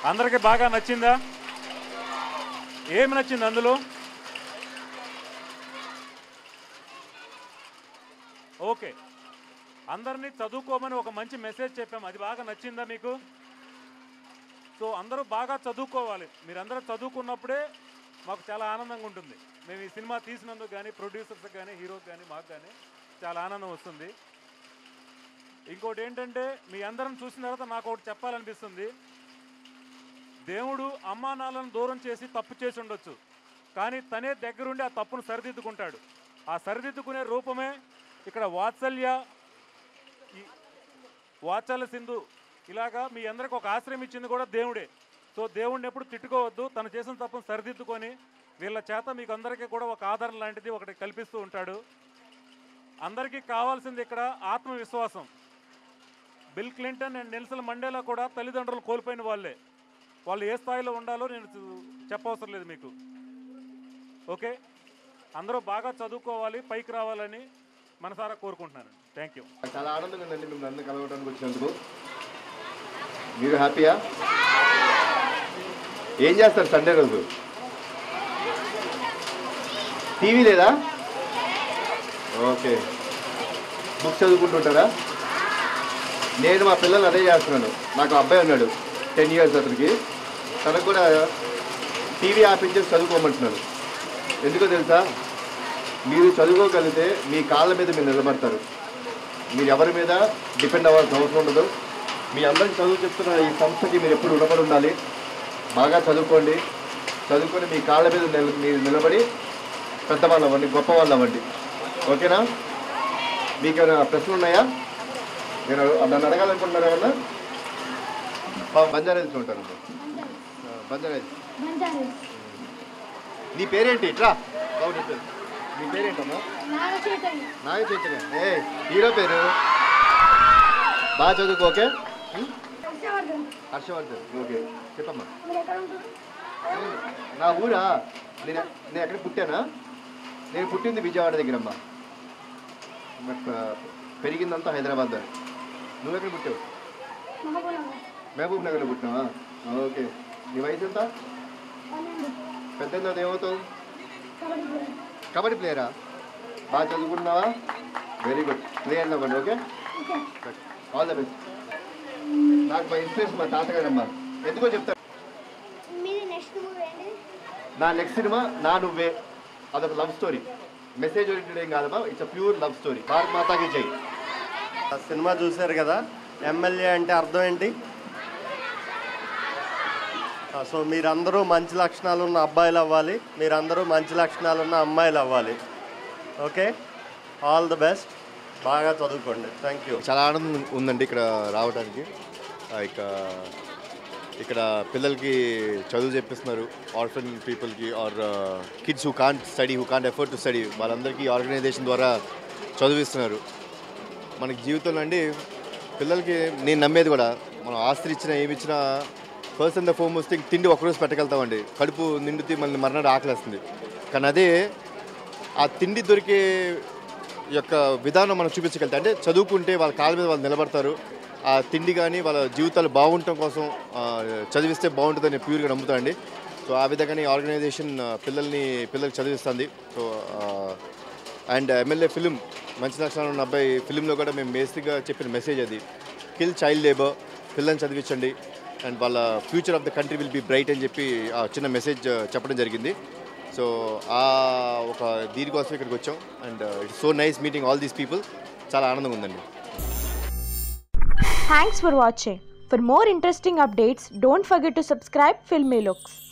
అందరికీ బాగా నచ్చిందా ఏమి నచ్చింది అందులో ఓకే అందరినీ చదువుకోమని ఒక మంచి మెసేజ్ చెప్పాము అది బాగా నచ్చిందా మీకు సో అందరూ బాగా చదువుకోవాలి మీరందరూ చదువుకున్నప్పుడే మాకు చాలా ఆనందంగా ఉంటుంది మేము ఈ సినిమా తీసినందుకు కానీ ప్రొడ్యూసర్స్కి కానీ హీరోకి కానీ మాకు కానీ చాలా ఆనందం వస్తుంది ఇంకోటి ఏంటంటే మీ అందరం చూసిన తర్వాత నాకు ఒకటి చెప్పాలనిపిస్తుంది దేవుడు అమ్మా నాన్నలను దూరం చేసి తప్పు చేసి ఉండొచ్చు కానీ తనే దగ్గరుండి ఆ తప్పును సరిదిద్దుకుంటాడు ఆ సరిదిద్దుకునే రూపమే ఇక్కడ వాత్సల్య ఈ- వాత్సల్య సింధు ఇలాగా మీ అందరికి ఒక ఆశ్రయం ఇచ్చింది కూడా దేవుడే సో దేవుడిని ఎప్పుడు తిట్టుకోవద్దు తను చేసిన తప్పును సరిదిద్దుకొని వీళ్ళ చేత మీకు అందరికీ కూడా ఒక ఆదరణ లాంటిది ఒకటి కల్పిస్తూ ఉంటాడు అందరికీ కావాల్సింది ఇక్కడ ఆత్మవిశ్వాసం Bill Clinton and Nelson Mandela కూడా తల్లిదండ్రులు కోల్పోయిన వాళ్ళే వాళ్ళు ఏ స్థాయిలో ఉండాలో నేను చూ- చెప్పవసరం లేదు మీకు ఓకే అందరూ బాగా చదువుకోవాలి పైకి రావాలని మనసారా కోరుకుంటున్నాను థ్యాంక్ యూ నాకు చాలా ఆనందంగా ఉందండి మిమ్మల్ని అందరూ కలవడానికి వచ్చినందుకు మీరు హ్యాపీయా ఏం చేస్తారు సండే రోజు టీవీ లేదా ఓకే బుక్స్ చదువుకుంటుంటారా నేను మా పిల్లలు అదే చేస్తున్నాను నాకు అబ్బాయి ఉన్నాడు టెన్ ఇయర్స్ అతనికి తనకు కూడా టీవీ ఆపించేసి చదువుకోమంటున్నాను ఎందుకో తెలుసా మీరు చదువుకోగలిగితే మీ కాళ్ళ మీద మీరు నిలబడతారు మీరు ఎవరి మీద డిపెండ్ అవ్వాల్సిన అవసరం ఉండదు మీ అందరికి చదువు చెప్తున్న ఈ సంస్థకి మీరు ఎప్పుడు రుణపడి ఉండాలి బాగా చదువుకోండి చదువుకొని మీ కాళ్ళ మీద నిల మీరు నిలబడి పెద్దవాళ్ళు అవ్వండి గొప్ప వాళ్ళు అవ్వండి ఓకేనా మీకు ఏమైనా ప్రశ్నలు ఉన్నాయా నేను నన్ను అడగాలనుకుంటున్నారా ఏమన్నా పా- బంజారా హిల్స్లో ఉంటాను ఆ, బంజారా హిల్స్ నీ పేరేంటి ఇట్రా బాబు నీ పేరు నీ పేరేంటమ్మా నాగ చైతన్య నాగ చైతన్య ఏ హీరో పేరు బాగా చదువుకో ఓకే ఉం? హర్షవర్ధన్ హర్షవర్ధన్ ఓకే చెప్పమ్మా మీరు ఎక్కడ ఉంటారు నా ఊరా నేను నేను ఎక్కడ పుట్టానా నేను పుట్టింది విజయవాడ దగ్గరమ్మా బట్ ఆ, పెరిగిందంతా హైదరాబాద్ దాన్ని నువ్వు ఎక్కడ పుట్టావు మహబూబ్నగర్ మహబూబ్ నగర్లో పుట్టినావా ఓకే నీ వయసు ఎంత పన్నెండు పెద్ద తర్వాత ఏమవుతావు కబడ్డీ ప్లేయర్ కబడ్డీ ప్లేయరా బాగా చదువుకుంటున్నావా వెరీ గుడ్ ప్లేయర్ అవ్వండి okay okay all the best నాకు మా ఇన్స్పిరేషన్ మా తాతగారమ్మా ఎందుకో చెప్తాను మీది నెక్స్ట్ మూవీ ఏంటి నా నెక్స్ట్ సినిమా నా నువ్వే అదొక లవ్ స్టోరీ మెసేజ్ ఓరియంటెడ్ ఏం కాదమ్మా it's a pure love story Bharat మాతాకి జై ఆ సినిమా చూశారు కదా ఎమ్మెల్యే అంటే అర్థం ఏంటి ఆ, సో మీరందరూ మంచి లక్షణాలు ఉన్న అబ్బాయిలు అవ్వాలి మీరందరూ మంచి లక్షణాలు ఉన్న అమ్మాయిలు అవ్వాలి ఓకే ఆల్ ది బెస్ట్ బాగా చదువుకోండి థ్యాంక్ యూ చాలా ఆనందం ఉందండి ఇక్కడ రావడానికి ఆ, ఇక ఇక్కడ పిల్లలకి చదువు చెప్పిస్తున్నారు ఆర్ఫన్ పీపుల్కి or kids who can't study who can't effort to study వాళ్ళందరికీ ఆర్గనైజేషన్ ద్వారా చదివిస్తున్నారు మనకి జీవితంలో అండి పిల్లలకి నేను నమ్మేది కూడా మనం ఆస్తి ఇచ్చినా ఏమి ఇచ్చినా first and the foremost thing తిండి ఒకరోజు పెట్టగలుగుతామండి కడుపు నిండితే మళ్ళీ మర్నాడు ఆకలేస్తుంది కానీ అదే ఆ తిండి దొరికే యొక్క విధానం మనం చూపించగలితే అంటే చదువుకుంటే వాళ్ళ కాళ్ళ మీద వాళ్ళు నిలబడతారు ఆ తిండి కానీ వాళ్ళ జీవితాలు బాగుండటం కోసం ఆ, చదివిస్తే బాగుంటుందని ప్యూర్గా నమ్ముతానండి సో ఆ విధంగానే ఈ ఆర్గనైజేషన్ ఆ, పిల్లల్ని పిల్లలకి చదివిస్తుంది సో అండ్ ఎమ్మెల్యే ఫిలిం మంచి లక్షణాలు ఉన్న అబ్బాయి ఫిలింలో కూడా మేము బేసిక్గా చెప్పిన మెసేజ్ అది కిల్ చైల్డ్ లేబర్ పిల్లల్ని చదివించండి అండ్ వాళ్ళ future of the country will be bright అని చెప్పి ఆ చిన్న మెసేజ్ చెప్పడం జరిగింది సో ఆ ఒక దీనికోసం ఇక్కడికి వచ్చాం and it's so nice meeting all these people చాలా ఆనందంగా ఉందండి Thanks for watching. For more interesting updates, don't forget to subscribe Filmy Looks.